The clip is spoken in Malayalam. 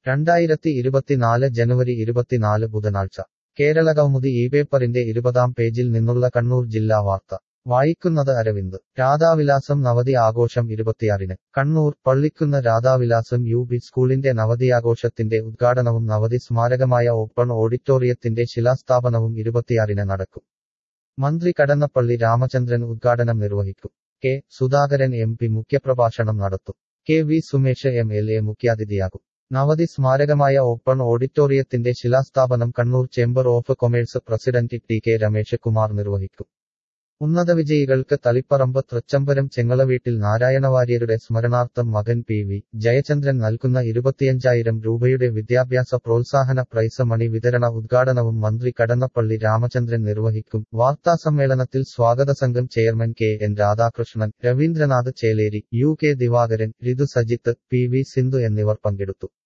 രണ്ടായിരത്തി ഇരുപത്തിനാല് ജനുവരി ഇരുപത്തിനാല് ബുധനാഴ്ച കേരള കൗമുദി ഈ പേപ്പറിന്റെ ഇരുപതാം പേജിൽ നിന്നുള്ള കണ്ണൂർ ജില്ലാ വാർത്ത വായിക്കുന്നത് അരവിന്ദ് രാധാവിലാസം നവതി ആഘോഷം ഇരുപത്തിയാറിന് കണ്ണൂർ പള്ളിക്കുന്ന രാധാവിലാസം യു പി സ്കൂളിന്റെ നവതിയാഘോഷത്തിന്റെ ഉദ്ഘാടനവും നവതി സ്മാരകമായ ഓപ്പൺ ഓഡിറ്റോറിയത്തിന്റെ ശിലാസ്ഥാപനവും ഇരുപത്തിയാറിന് നടക്കും മന്ത്രി കടന്നപ്പള്ളി രാമചന്ദ്രൻ ഉദ്ഘാടനം നിർവഹിക്കും കെ സുധാകരൻ എം പി മുഖ്യപ്രഭാഷണം നടത്തും K V Sumesh M L A മുഖ്യാതിഥിയാകും നവതി സ്മാരകമായ ഓപ്പൺ ഓഡിറ്റോറിയത്തിന്റെ ശിലാസ്ഥാപനം Kannur chamber of commerce president T K Ramesh Kumar നിർവഹിക്കും ഉന്നത വിജയികൾക്ക് തളിപ്പറമ്പ് തൃച്ചംബരം ചെങ്ങളവീട്ടിൽ നാരായണവാര്യരുടെ സ്മരണാർത്ഥം മകൻ പി വി ജയചന്ദ്രൻ നൽകുന്ന ഇരുപത്തിയഞ്ചായിരം രൂപയുടെ വിദ്യാഭ്യാസ പ്രോത്സാഹന പ്രൈസ് മണി വിതരണ ഉദ്ഘാടനവും മന്ത്രി കടന്നപ്പള്ളി രാമചന്ദ്രൻ നിർവഹിക്കും വാർത്താസമ്മേളനത്തിൽ സ്വാഗത സംഘം chairman K N Radhakrishnan Ravindranath Cheleri U K Divakaran Rithu Sajith P V Sindhu എന്നിവർ പങ്കെടുത്തു